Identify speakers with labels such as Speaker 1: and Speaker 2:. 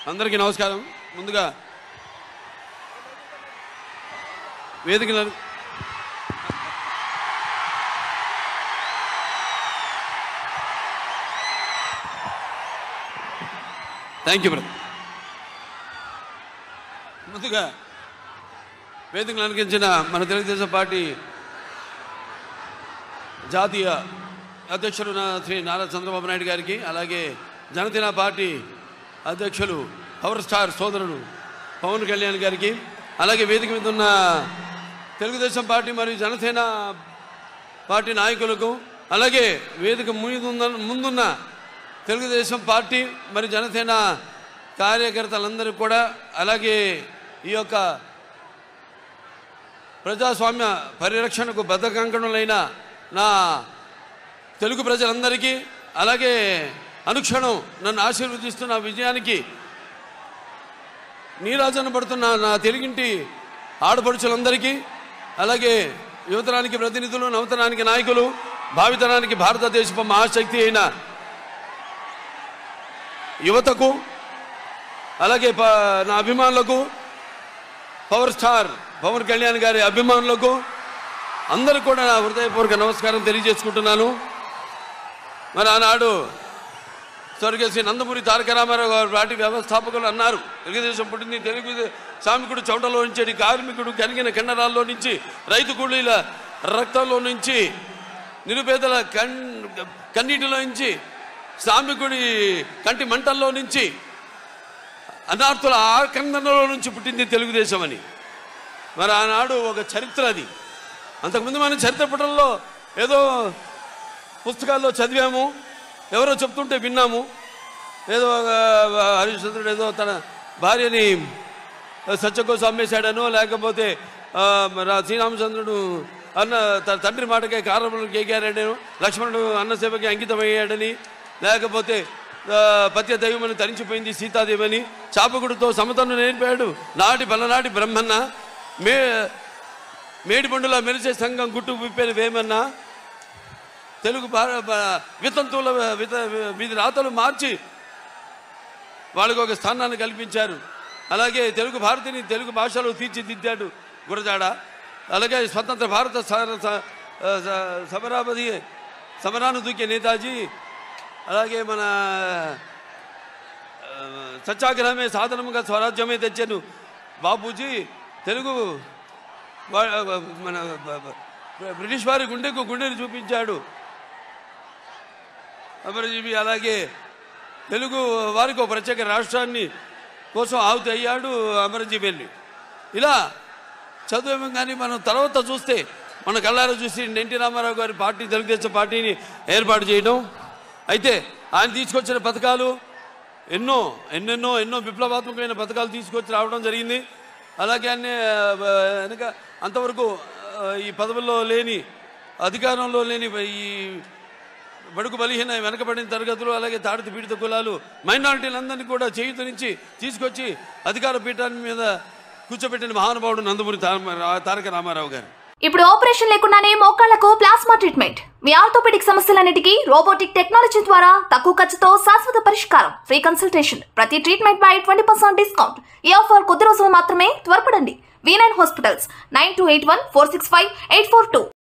Speaker 1: అందరికీ నమస్కారం ముందుగా వేదికల థ్యాంక్ యూ బ్రదర్ ముందుగా వేదికలు అనిపించిన మన తెలుగుదేశం పార్టీ జాతీయ అధ్యక్షులు నా శ్రీ నారా చంద్రబాబు నాయుడు గారికి అలాగే జనసేన పార్టీ అధ్యక్షులు పవర్ స్టార్ సోదరుడు పవన్ కళ్యాణ్ గారికి అలాగే వేదిక మీద ఉన్న తెలుగుదేశం పార్టీ మరియు జనసేన పార్టీ నాయకులకు అలాగే వేదిక ముందున్న ముందున్న తెలుగుదేశం పార్టీ మరి జనసేన కార్యకర్తలందరికీ కూడా అలాగే ఈ యొక్క ప్రజాస్వామ్య పరిరక్షణకు బద్ధకంకణులైన నా తెలుగు ప్రజలందరికీ అలాగే అనుక్షణం నన్ను ఆశీర్వదిస్తున్న విజయానికి నీరాజన పడుతున్న నా తెలుగింటి ఆడపడుచులందరికీ అలాగే యువతరానికి ప్రతినిధులు నవతరానికి నాయకులు భావితరానికి భారతదేశపు మహాశక్తి అయిన యువతకు అలాగే ప- నా అభిమానులకు పవర్ స్టార్ పవన్ కళ్యాణ్ గారి అభిమానులకు అందరూ కూడా నా హృదయపూర్వక నమస్కారం తెలియజేసుకుంటున్నాను మరి ఆనాడు స్వర్గశ్రీ నందమూరి తారక రామారావు గారు పార్టీ వ్యవస్థాపకులు అన్నారు తెలుగుదేశం పుట్టింది తెలుగు శ్రామికుడు చౌటలో నుంచి కార్మికుడు కనిగిన కండరాల్లో నుంచి రైతు కూలీల రక్తంలో నుంచి నిరుపేదల కన్ కన్నీటిలో నుంచి శ్రామికుడి కంటి మంటల్లో నుంచి అనార్థుల ఆకందనలో నుంచి పుట్టింది తెలుగుదేశం అని మరి ఆనాడు ఒక చరిత్ర అది అంతకుముందు మనం చరిత్ర పుటంలో ఏదో పుస్తకాల్లో చదివాము ఎవరో చెప్తుంటే విన్నాము ఏదో ఒక హరిశ్చంద్రుడు ఏదో తన భార్యని సత్య కోసం అమ్మేశాడనో లేకపోతే ఆ, రా- శ్రీరామచంద్రుడు అన్న తన తండ్రి మాటకే కారణములు కేకారాడను లక్ష్మణుడు అన్న సేవకి అంకితమయ్యాడని లేకపోతే ఆ, పత్య దైవమని తరించిపోయింది సీతాదేవని చాపకుడితో సమతను నేర్పాడు నాటి పలనాటి బ్రహ్మన్న మే మేడి పండుల మెరిసే సంఘం గుట్టు విప్పేన వేమన్నా తెలుగు భార భా- వితంతువుల విత వీధి రాతలు మార్చి వాళ్ళకు ఒక స్థానాన్ని కల్పించారు అలాగే తెలుగు భారతిని తెలుగు భాషలో తీర్చిదిద్దాడు గురజాడ అలాగే స్వతంత్ర భారత స- స- స- సమరాపతి సమరాను దూకే నేతాజీ అలాగే మన ఆ, సత్యాగ్రహమే సాధనముగా స్వరాజ్యమే తెచ్చాను బాపూజీ తెలుగు వా- మన బ- బ- బ్రిటిష్ వారి గుండెకు గుండెని చూపించాడు అమరజీవి అలాగే తెలుగు వారికి ఒక ప్రత్యేక రాష్ట్రాన్ని కోసం ఆహుతి అయ్యాడు అమరజీవి వెళ్ళి ఇలా చదువు కానీ మనం తర్వాత చూస్తే మన కళ్ళారా చూసి ఎన్టీ రామారావు గారి పార్టీ తెలుగుదేశం పార్టీని ఏర్పాటు చేయడం అయితే ఆయన తీసుకొచ్చిన పథకాలు ఎన్నో ఎన్నెన్నో ఎన్నో విప్లవాత్మకమైన పథకాలు తీసుకొచ్చి రావడం జరిగింది అలాగే అన్ని ఆ, వెనక అంతవరకు ఆ, ఈ పదవుల్లో లేని అధికారంలో లేని ఈ బడుగు బలిహీన వెనకబడిన తరగతులు అలాగే తాడిత పీడిత కులాలు మైనారిటీలందరినీ కూడా చేయుతనిచ్చి తీసుకొచ్చి అధికార పీఠాన్ని మీద కూర్చోబెట్టిన మహానుభావుడు నందమూరి తారక తారక రామారావు గారు
Speaker 2: ఇప్పుడు ఆపరేషన్ లేకుండానే మోకాళ్లకు ప్లాస్మా ట్రీట్మెంట్ మీ ఆర్థోపెడిక్ సమస్యలన్నిటికీ రోబోటిక్ టెక్నాలజీ ద్వారా తక్కువ ఖర్చుతో శాశ్వత పరిష్కారం ఫ్రీ కన్సల్టేషన్ ప్రతి ట్రీట్మెంట్ పై ట్వంటీ పర్సెంట్ డిస్కౌంట్ ఈ ఆఫర్ కొద్ది రోజులు మాత్రమే త్వరపడండి V nine hospitals nine two eight one four six five eight four two